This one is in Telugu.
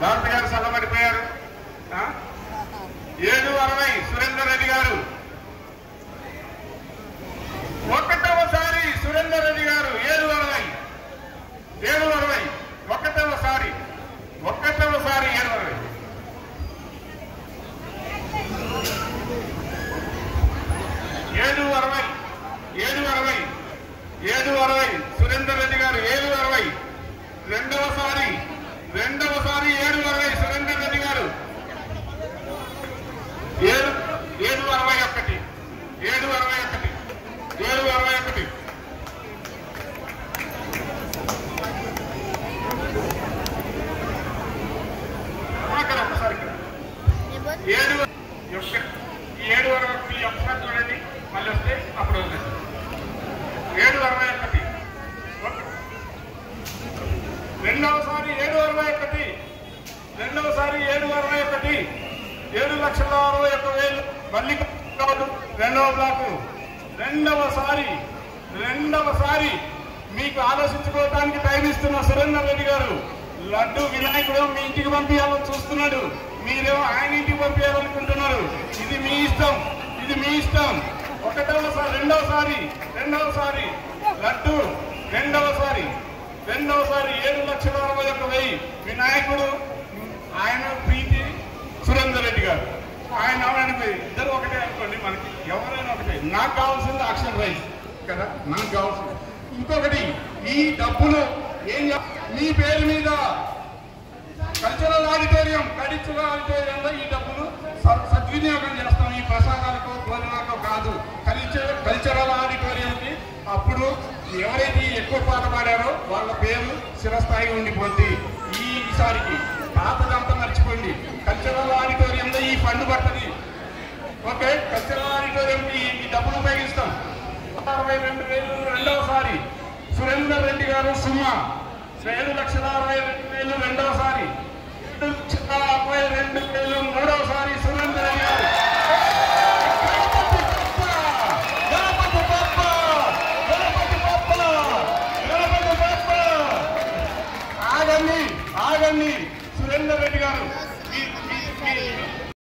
భారతి గారు చల్లబడిపోయారు ఆ? ఏడు అరవై సురేందర్ రెడ్డి గారు ఒకటవసారి సురేందర్ రెడ్డి గారు ఏడు అరవై ఏడు అరవై ఒకటవసారి ఒకటవసారి ఏడు అరవై ఏడు అరవై ఏడు అరవై ఏడు అరవై సురేందర్ రెడ్డి గారు ఏడు అరవై రెండవసారి రెండవసారి ఏడు అరవై సురేందర్ రెడ్డి గారు ఏడు ఏడు అరవై ఒకటి ఏడు అరవై ఒకటి ఏడు అరవై ఒకటి అక్కడ ఒకసారి ఇక్కడ ఏడు యొక్క ఈ ఏడు అరవై ఒకటి ఈ ఒకసారి చూడండి మళ్ళీ వస్తే అప్పుడు వదిలేండి ఏడు అరవై ఒకటి ఒక- రెండవసారి ఏడు అరవై ఒకటి రెండవసారి ఏడు అరవై ఒకటి ఏడు లక్షల అరవై ఒక్క వేలు మళ్ళీ కాదు రెండవ బ్లాకు రెండవసారి రెండవసారి మీకు ఆలోచించుకోవడానికి టైం ఇస్తున్న సురేందర్ రెడ్డి గారు లడ్డు వినాయకుడు మీ ఇంటికి పంపించాలని చూస్తున్నాడు మీరేమో ఆయన ఇంటికి పంపించాలనుకుంటున్నారు ఇది మీ ఇష్టం ఇది మీ ఇష్టం ఒకటవసారి రెండవసారి రెండవసారి లడ్డు రెండవసారి రెండవసారి ఏడు లక్షల అరవై ఒక్క వెయ్యి వినాయకుడు ఆయన ప్రీతి సురేందర్ రెడ్డి గారు ఆయన అవడానికి ఇద్దరు ఒకటే అనుకోండి మనకి ఎవరైనా ఒకటే నాకు కావాల్సింది ఆక్షన్ రైస్ కదా నాకు కావాల్సింది ఇంకొకటి ఈ డబ్బులు ఏం చే- మీ పేరు మీద కల్చరల్ ఆడిటోరియం కల్చరల్ ఆడిటోరియంలో ఈ డబ్బులు స- సద్వినియోగం చేస్తాం ఈ ప్రసాదాలకు భోజనాలకు కాదు కల్చర్ కల్చరల్ ఆడిటోరియంకి అప్పుడు ఎవరైతే ఎక్కువ పాట పాడారో వాళ్ళ పేరు చిరస్థాయి ఉండిపోద్ది ఈ ఈసారికి పాతదంతా మర్చిపోండి కల్చరల్ ఆడిటోరియంలో ఈ ఫండ్ పడుతుంది ఓకే కల్చరల్ ఆడిటోరియంకి ఈ డబ్బులు ఉపయోగిస్తాం అరవై రెండు వేలు రెండవసారి సురేందర్ రెడ్డి గారు సుమా ఏడు లక్షల అరవై రెండు వేలు రెండవసారి ఏడు లక్షల అరవై రెండు వేలు మూడవసారి